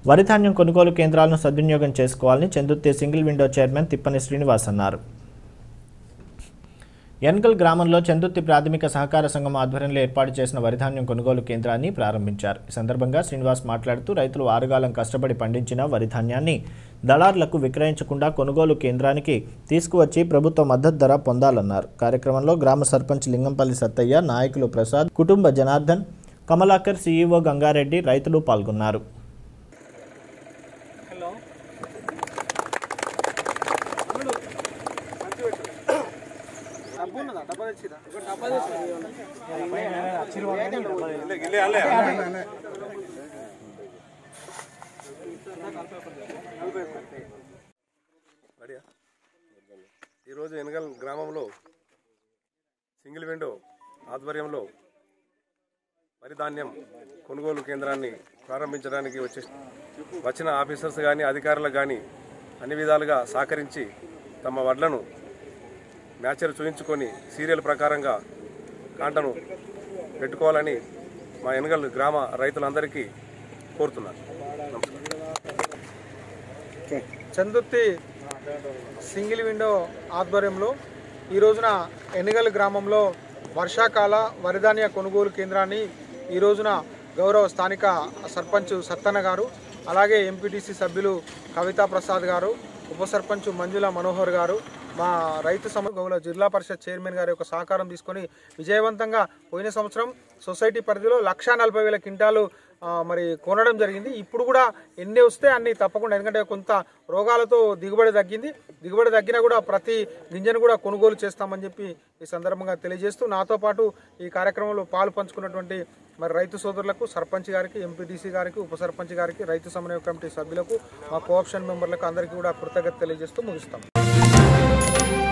వరి ధాన్యం కొనుగోలు కేంద్రాలను సద్వినియోగం చేసుకోవాలని Chandurthi single window chairman Tippani Srinivas అన్నారు ఎన్గల్ గ్రామంలో చందుర్తి ప్రాథమిక సహకార సంఘం ఆధ్వర్యంలో ఏర్పాటు చేసిన వరిధాన్యం కొనుగోలు కేంద్రాన్ని ప్రారంభించారు ఈ సందర్భంగా శ్రీనివాస్ మాట్లాడుతూ రైతులు ఆరుగాలం కష్టపడి పండించిన వరిధాన్యాన్ని దళార్లకు విక్రయించకుండా కొనుగోలు కేంద్రానికి తీసుకువచ్చి ప్రభుత్వ మద్దతు ధర పొందాలన్నారు కార్యక్రమంలో గ్రామ సర్పంచ్ లింగంపల్లి సత్తయ్య నాయకులు ప్రసాద్ కుటుంబ జనార్దన్ కమలాకర్ సీఈఓ గంగారెడ్డి రైతులు పాల్గొన్నారు రెడీయా? ఈరోజు ఎనగల్ గ్రామంలో సింగిల్ విండో ఆధ్వర్యంలో వరి ధాన్యం కొనుగోలు కేంద్రాన్ని ప్రారంభించడానికి వచ్చే వచ్చిన ఆఫీసర్స్ కానీ అధికారులకు కానీ అన్ని విధాలుగా సహకరించి తమ వడ్లను మ్యాచర్ చూయించుకొని సీరియల్ ప్రకారంగా కాంటను పెట్టుకోవాలని మా ఎనగల్ గ్రామ రైతులందరికీ కోరుతున్నాను చందుర్తి సింగిల్ విండో ఆధ్వర్యంలో ఈ రోజున ఎన్నిగల్ గ్రామంలో వర్షాకాల వరిధాన్య కొనుగోలు కేంద్రాన్ని ఈ రోజున గౌరవ స్థానిక సర్పంచ్ సత్తన్న గారు అలాగే ఎంపీటీసీ సభ్యులు కవితా ప్రసాద్ గారు ఉప సర్పంచ్ మంజుల మనోహర్ గారు మా రైతు సమ గౌరవ జిల్లా పరిషత్ చైర్మన్ గారి యొక్క సహకారం తీసుకొని విజయవంతంగా పోయిన సంవత్సరం సొసైటీ పరిధిలో లక్షా నలభై వేల క్వింటాలు ఆ, మరి కొనడం జరిగింది ఇప్పుడు కూడా ఎన్ని వస్తే అన్ని తప్పకుండా ఎందుకంటే కొంత రోగాలతో దిగుబడి తగ్గింది దిగుబడి తగ్గినా కూడా ప్రతి గింజను కూడా కొనుగోలు చేస్తామని చెప్పి ఈ సందర్భంగా తెలియజేస్తూ నాతో పాటు ఈ కార్యక్రమంలో పాలు పంచుకున్నటువంటి మరి రైతు సోదరులకు సర్పంచ్ గారికి ఎంపీటీసీ గారికి ఉప సర్పంచ్ గారికి రైతు సమన్వయ కమిటీ సభ్యులకు మా కోఆప్షన్ మెంబర్లకు అందరికీ కూడా కృతజ్ఞత తెలియజేస్తూ ముగిస్తాం